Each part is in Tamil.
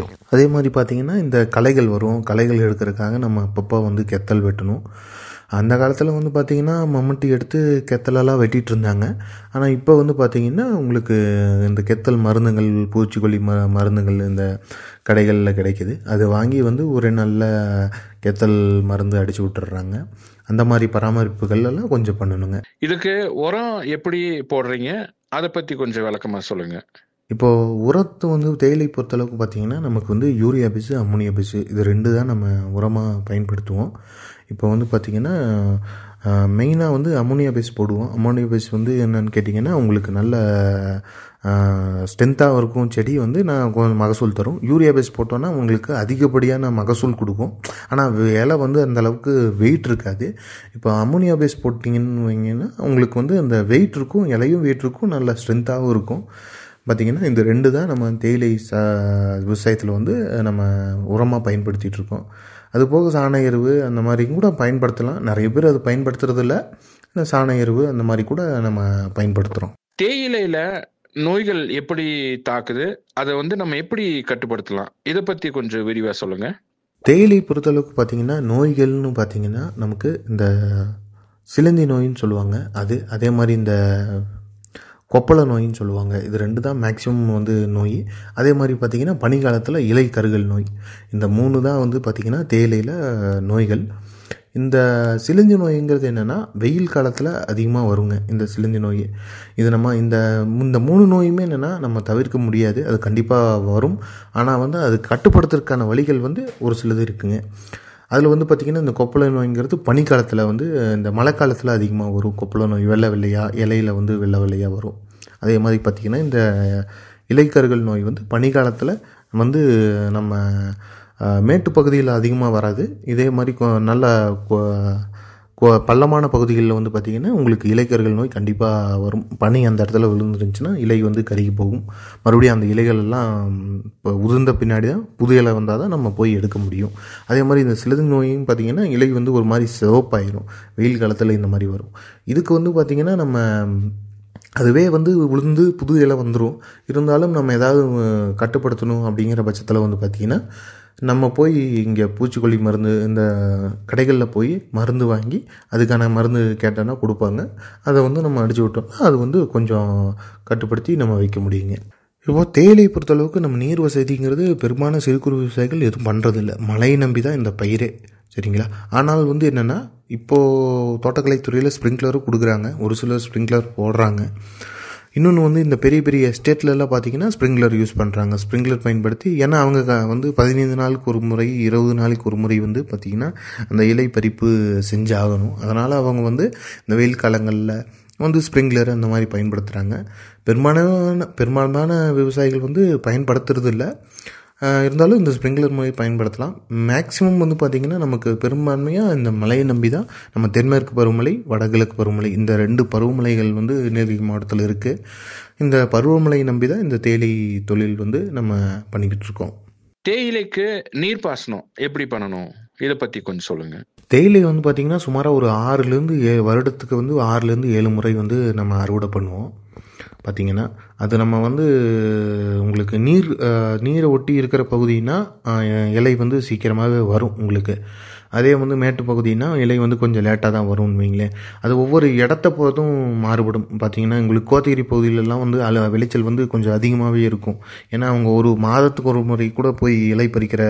கிடைக்கும் அதே மாதிரி பார்த்திங்கன்னா இந்த களைகள் வரும் களைகள் எடுக்கிறதுக்காக நம்ம அப்பப்போ வந்து கெத்தல் வெட்டணும் அந்த காலத்தில் வந்து பார்த்திங்கன்னா மம்முட்டி எடுத்து கெத்தலெல்லாம் வெட்டிகிட்டு இருந்தாங்க ஆனால் இப்போ வந்து பார்த்திங்கன்னா உங்களுக்கு இந்த கெத்தல் மருந்துகள் பூச்சிக்கொல்லி ம மருந்துகள் இந்த கடைகளில் கிடைக்கிது அதை வாங்கி வந்து ஒரு நல்ல கெத்தல் மருந்து அடித்து விட்டுறாங்க அந்த மாதிரி பராமரிப்புகள் எல்லாம் கொஞ்சம் பண்ணணுங்க இதுக்கு உரம் எப்படி போடுறீங்க அதை பத்தி கொஞ்சம் விளக்கமா சொல்லுங்க இப்போது உரத்து வந்து தேயிலை பொறுத்தளவுக்கு பார்த்தீங்கன்னா நமக்கு வந்து யூரியா பேஸு அம்மோனியா பேஸு இது ரெண்டு தான் நம்ம உரமாக பயன்படுத்துவோம் இப்போ வந்து பார்த்திங்கன்னா மெயினாக வந்து அம்மோனியா பேஸ் போடுவோம் அம்மோனியா பேஸ் வந்து என்னன்னு கேட்டிங்கன்னா உங்களுக்கு நல்ல ஸ்ட்ரென்த்தாக இருக்கும் செடி வந்து நான் கொஞ்சம் மகசூல் தரும் யூரியா பேஸ் போட்டோன்னா உங்களுக்கு அதிகப்படியான மகசூல் கொடுக்கும் ஆனால் இலை வந்து அந்த அளவுக்கு வெயிட் இருக்காது இப்போ அம்மோனியா பேஸ் போட்டிங்கன்னு வைங்கன்னா உங்களுக்கு வந்து அந்த வெயிட் இருக்கும் இலையும் வெயிட் இருக்கும் நல்ல ஸ்ட்ரென்த்தாகவும் இருக்கும் பார்த்திங்கன்னா இந்த ரெண்டு தான் நம்ம தேயிலை சா விவசாயத்தில் வந்து நம்ம உரமாக பயன்படுத்திகிட்டு இருக்கோம் அது போக சாண எருவு அந்த மாதிரி கூட பயன்படுத்தலாம் நிறைய பேர் அது பயன்படுத்துறதில்ல இந்த சாண எருவு அந்த மாதிரி கூட நம்ம பயன்படுத்துகிறோம் தேயிலையில நோய்கள் எப்படி தாக்குது அதை வந்து நம்ம எப்படி கட்டுப்படுத்தலாம் இதை பத்தி கொஞ்சம் விரிவா சொல்லுங்க தேயிலை பொறுத்தளவுக்கு பார்த்தீங்கன்னா நோய்கள்னு பார்த்தீங்கன்னா நமக்கு இந்த சிலந்தி நோயின்னு சொல்லுவாங்க அது அதே மாதிரி இந்த கொப்பள நோயின்னு சொல்லுவாங்க இது ரெண்டு தான் மேக்ஸிமம் வந்து நோய் அதே மாதிரி பார்த்திங்கன்னா பனிக்காலத்தில் இலை கருகல் நோய் இந்த மூணு தான் வந்து பார்த்திங்கன்னா தேயிலையில் நோய்கள் இந்த சிலந்தி நோய்ங்கிறது என்னென்னா வெயில் காலத்தில் அதிகமாக வருங்க இந்த சிலந்தி நோய் இது நம்ம இந்த இந்த மூணு நோயுமே என்னென்னா நம்ம தவிர்க்க முடியாது அது கண்டிப்பாக வரும் ஆனால் வந்து அது கட்டுப்படுத்துறதுக்கான வழிகள் வந்து ஒரு சிலது இருக்குங்க அதில் வந்து பார்த்திங்கன்னா இந்த கொப்பள நோய்ங்கிறது பனிக்காலத்தில் வந்து இந்த மழை காலத்தில் அதிகமாக வரும் கொப்பள நோய் வெள்ளை வெள்ளையாக இலையில் வந்து வெள்ளை வெள்ளையாக வரும் அதே மாதிரி பார்த்திங்கன்னா இந்த இலைக்கருகள் நோய் வந்து பனிக்காலத்தில் வந்து நம்ம மேட்டு பகுதியில் அதிகமாக வராது இதே மாதிரி நல்ல பள்ளமான பகுதிகளில் வந்து பார்த்திங்கன்னா உங்களுக்கு இலைக்கருகள் நோய் கண்டிப்பாக வரும் பனி அந்த இடத்துல விழுந்துருந்துச்சுன்னா இலை வந்து கருகி போகும் மறுபடியும் அந்த இலைகள் எல்லாம் இப்போ உதிர்ந்த பின்னாடி தான் புது இலை வந்தால் தான் நம்ம போய் எடுக்க முடியும் அதே மாதிரி இந்த சிலது நோயும் பார்த்திங்கன்னா இலை வந்து ஒரு மாதிரி சிவப்பாயிரும் வெயில் காலத்தில் இந்த மாதிரி வரும் இதுக்கு வந்து பார்த்திங்கன்னா நம்ம அதுவே வந்து உளுந்து புது இலை வந்துடும் இருந்தாலும் நம்ம ஏதாவது கட்டுப்படுத்தணும் அப்படிங்கிற பட்சத்தில் வந்து பார்த்திங்கன்னா நம்ம போய் இங்கே பூச்சிக்கொல்லி மருந்து இந்த கடைகளில் போய் மருந்து வாங்கி அதுக்கான மருந்து கேட்டோன்னா கொடுப்பாங்க அதை வந்து நம்ம அடித்து விட்டோம்னா அது வந்து கொஞ்சம் கட்டுப்படுத்தி நம்ம வைக்க முடியுங்க இப்போ தேயிலை பொறுத்தளவுக்கு நம்ம நீர் வசதிங்கிறது பெரும்பாலான சிறு குறு விவசாயிகள் எதுவும் பண்ணுறதில்ல மழையை நம்பி தான் இந்த பயிரே சரிங்களா ஆனால் வந்து என்னென்னா இப்போது தோட்டக்கலைத்துறையில் ஸ்ப்ரிங்க்லரும் கொடுக்குறாங்க ஒரு சிலர் ஸ்ப்ரிங்க்லர் போடுறாங்க இன்னொன்று வந்து இந்த பெரிய பெரிய எஸ்டேட்லலாம் பார்த்தீங்கன்னா ஸ்ப்ரிங்க்லர் யூஸ் பண்ணுறாங்க ஸ்ப்ரிங்க்லர் பயன்படுத்தி ஏன்னா அவங்க வந்து பதினைந்து நாளுக்கு ஒரு முறை இருபது நாளைக்கு ஒரு முறை வந்து பார்த்திங்கன்னா அந்த இலை பறிப்பு செஞ்சாகணும் அதனால் அவங்க வந்து இந்த வெயில் காலங்களில் வந்து ஸ்ப்ரிங்க்லர் அந்த மாதிரி பயன்படுத்துகிறாங்க பெரும்பாலான பெரும்பாலான விவசாயிகள் வந்து பயன்படுத்துறது இல்லை இருந்தாலும் இந்த ஸ்ப்ரிங்க்லர் முறை பயன்படுத்தலாம் மேக்ஸிமம் வந்து பார்த்திங்கன்னா நமக்கு பெரும்பான்மையாக இந்த மழையை நம்பி தான் நம்ம தென்மேற்கு பருவமழை வடகிழக்கு பருவமழை இந்த ரெண்டு பருவமழைகள் வந்து நீலகிரி மாவட்டத்தில் இருக்குது இந்த பருவமழையை நம்பி தான் இந்த தேயிலை தொழில் வந்து நம்ம பண்ணிக்கிட்டு இருக்கோம் தேயிலைக்கு நீர்ப்பாசனம் எப்படி பண்ணணும் இதை பற்றி கொஞ்சம் சொல்லுங்கள் தேயிலை வந்து பார்த்திங்கன்னா சுமாராக ஒரு ஆறுலேருந்து ஏ வருடத்துக்கு வந்து ஆறுலேருந்து ஏழு முறை வந்து நம்ம அறுவடை பண்ணுவோம் பார்த்திங்கன்னா அது நம்ம வந்து உங்களுக்கு நீர் நீரை ஒட்டி இருக்கிற பகுதினா இலை வந்து சீக்கிரமாகவே வரும் உங்களுக்கு அதே வந்து மேட்டு பகுதினா இலை வந்து கொஞ்சம் லேட்டாக தான் வரும்னு வைங்களேன் அது ஒவ்வொரு இடத்த பொறுத்தும் மாறுபடும் பார்த்திங்கன்னா உங்களுக்கு கோத்தகிரி பகுதியிலலாம் வந்து அல விளைச்சல் வந்து கொஞ்சம் அதிகமாகவே இருக்கும் ஏன்னா அவங்க ஒரு மாதத்துக்கு ஒரு முறை கூட போய் இலை பறிக்கிற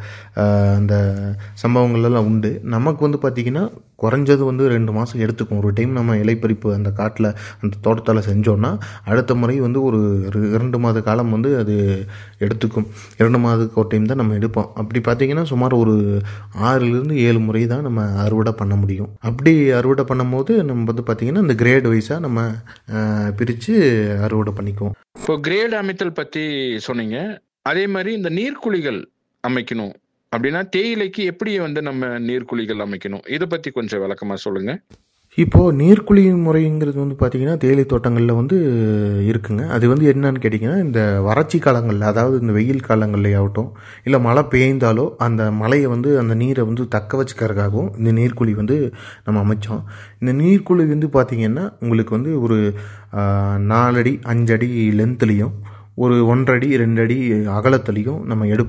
அந்த சம்பவங்கள்லாம் உண்டு நமக்கு வந்து பார்த்திங்கன்னா குறைஞ்சது வந்து ரெண்டு மாதம் எடுத்துக்கும் ஒரு டைம் நம்ம இலைப்பறிப்பு அந்த காட்டில் அந்த தோட்டத்தில் செஞ்சோன்னா அடுத்த முறை வந்து ஒரு இரண்டு மாத காலம் வந்து அது எடுத்துக்கும் இரண்டு மாதத்துக்கு ஒரு டைம் தான் நம்ம எடுப்போம் அப்படி பார்த்திங்கன்னா சுமார் ஒரு ஆறுலேருந்து ஏழு முறை தான் நம்ம அறுவடை பண்ண முடியும் அப்படி அறுவடை பண்ணும்போது நம்ம வந்து பார்த்திங்கன்னா இந்த கிரேட் வைஸாக நம்ம பிரித்து அறுவடை பண்ணிக்குவோம் இப்போ கிரேட் அமைத்தல் பற்றி சொன்னீங்க அதே மாதிரி இந்த நீர்க்குழிகள் அமைக்கணும் அப்படின்னா தேயிலைக்கு எப்படி வந்து நம்ம நீர்க்குழிகள் அமைக்கணும் இதை பற்றி கொஞ்சம் விளக்கமாக சொல்லுங்கள் இப்போது நீர்க்குழி முறைங்கிறது வந்து பார்த்திங்கன்னா தேயிலை தோட்டங்களில் வந்து இருக்குங்க அது வந்து என்னன்னு கேட்டிங்கன்னா இந்த வறட்சி காலங்களில் அதாவது இந்த வெயில் காலங்களில் ஆகட்டும் இல்லை மழை பெய்ந்தாலோ அந்த மழையை வந்து அந்த நீரை வந்து தக்க வச்சுக்கிறதுக்காகவும் இந்த நீர்க்குழி வந்து நம்ம அமைச்சோம் இந்த நீர்க்குழி வந்து பார்த்திங்கன்னா உங்களுக்கு வந்து ஒரு நாலடி அஞ்சடி லென்த்துலேயும் ஒரு ஒன்றடி ரெண்டு அடி அகலத்துலேயும் நம்ம எடுப்போம்